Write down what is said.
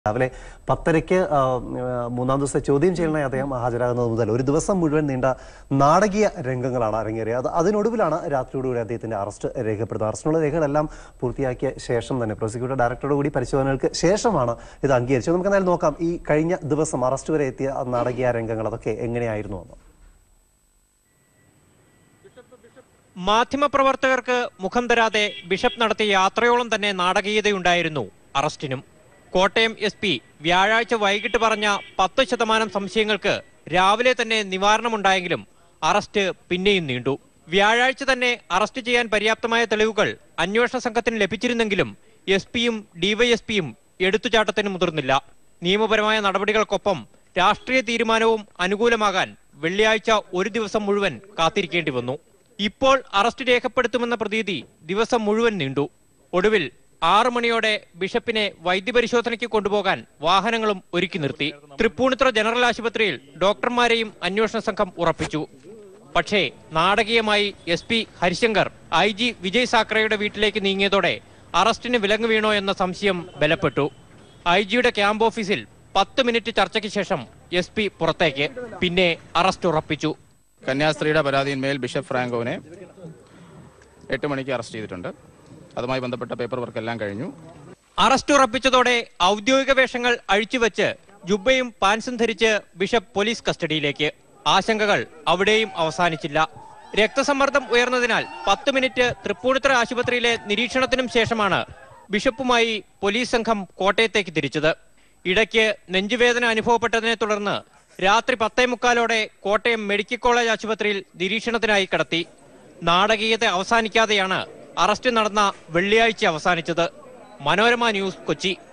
രാവിലെ പത്തരയ്ക്ക് ആ, ആ, മൂന്നാം ദിവസത്തെ ചോദ്യം ചെയ്യലിനായി അദ്ദേഹം ഹാജരാകുന്നത് മുതൽ ഒരു ദിവസം മുഴുവൻ നീണ്ട നാടകീയ രംഗങ്ങളാണ് അരങ്ങേറിയത് അത് അതിനൊടുവിലാണ് രാത്രിയോടുകൂടി അദ്ദേഹത്തിന്റെ അറസ്റ്റ് രേഖപ്പെടുത്തുന്നത് അറസ്റ്റിനുള്ള രേഖകളെല്ലാം പൂർത്തിയാക്കിയ ശേഷം തന്നെ പ്രോസിക്യൂട്ടർ ഡയറക്ടറോട് കൂടി പരിശോധനകൾക്ക് ശേഷമാണ് ഇത് അംഗീകരിച്ചത് നമുക്ക് എന്തായാലും നോക്കാം ഈ കഴിഞ്ഞ ദിവസം അറസ്റ്റ് വരെ എത്തിയ ആ നാടകീയ രംഗങ്ങൾ അതൊക്കെ എങ്ങനെയായിരുന്നു എന്ന് മാധ്യമപ്രവർത്തകർക്ക് മുഖം തരാതെ ബിഷപ്പ് നടത്തിയ യാത്രയോളം തന്നെ നാടകീയതയുണ്ടായിരുന്നു അറസ്റ്റിനും കോട്ടയം എസ് പി വ്യാഴാഴ്ച വൈകിട്ട് പറഞ്ഞ പത്ത് ശതമാനം സംശയങ്ങൾക്ക് രാവിലെ തന്നെ നിവാരണമുണ്ടായെങ്കിലും അറസ്റ്റ് പിന്നെയും നീണ്ടു വ്യാഴാഴ്ച തന്നെ അറസ്റ്റ് ചെയ്യാൻ പര്യാപ്തമായ തെളിവുകൾ അന്വേഷണ സംഘത്തിന് ലഭിച്ചിരുന്നെങ്കിലും എസ് പിയും ഡിവൈഎസ്പിയും എടുത്തുചാട്ടത്തിന് മുതിർന്നില്ല നിയമപരമായ നടപടികൾക്കൊപ്പം രാഷ്ട്രീയ തീരുമാനവും അനുകൂലമാകാൻ വെള്ളിയാഴ്ച ഒരു ദിവസം മുഴുവൻ കാത്തിരിക്കേണ്ടി വന്നു ഇപ്പോൾ അറസ്റ്റ് രേഖപ്പെടുത്തുമെന്ന പ്രതീതി ദിവസം മുഴുവൻ നീണ്ടു ഒടുവിൽ ആറു മണിയോടെ ബിഷപ്പിനെ വൈദ്യപരിശോധനയ്ക്ക് കൊണ്ടുപോകാൻ വാഹനങ്ങളും ഒരുക്കി നിർത്തി തൃപ്പൂണിത്തുറ ജനറൽ ആശുപത്രിയിൽ ഡോക്ടർമാരെയും അന്വേഷണ സംഘം ഉറപ്പിച്ചു പക്ഷേ നാടകീയമായി S P Harishankar I G Vijay സാക്രയുടെ വീട്ടിലേക്ക് നീങ്ങിയതോടെ അറസ്റ്റിന് വിലങ്ങ് വീണോ എന്ന സംശയം ബലപ്പെട്ടു ഐ ജിയുടെ ക്യാമ്പ് ഓഫീസിൽ പത്ത് മിനിറ്റ് ചർച്ചയ്ക്ക് ശേഷം എസ് പി പുറത്തേക്ക് പിന്നെ അറസ്റ്റ് ഉറപ്പിച്ചു കന്യാസ്ത്രീയുടെ പരാതിയിന്മേൽ ബിഷപ്പ് ഫ്രാങ്കോനെ എട്ട് മണിക്ക് അറസ്റ്റ് ചെയ്തിട്ടുണ്ട് അതുമായി ബന്ധപ്പെട്ട പേപ്പർ വർക്ക് എല്ലാം കഴിഞ്ഞു അറസ്റ്റ് ഉറപ്പിച്ചതോടെ ഔദ്യോഗിക വേഷങ്ങൾ അഴിച്ചുവെച്ച് ജുബയും പാൻസും ധരിച്ച് ബിഷപ്പ് പോലീസ് കസ്റ്റഡിയിലേക്ക് ആശങ്കകൾ അവിടെയും അവസാനിച്ചില്ല രക്തസമ്മർദ്ദം ഉയർന്നതിനാൽ പത്ത് മിനിറ്റ് തൃപ്പൂണിത്തുറ ആശുപത്രിയിലെ നിരീക്ഷണത്തിനും ശേഷമാണ് ബിഷപ്പുമായി പോലീസ് സംഘം കോട്ടയത്തേക്ക് തിരിച്ചത് ഇടയ്ക്ക് നെഞ്ചുവേദന അനുഭവപ്പെട്ടതിനെ തുടർന്ന് രാത്രി പത്തേ മുക്കാലോടെ കോട്ടയം മെഡിക്കൽ കോളേജ് ആശുപത്രിയിൽ നിരീക്ഷണത്തിനായി കടത്തി നാടകീയത അവസാനിക്കാതെയാണ് അറസ്റ്റ് നടന്ന വെള്ളിയാഴ്ച അവസാനിച്ചത് മനോരമ ന്യൂസ് കൊച്ചി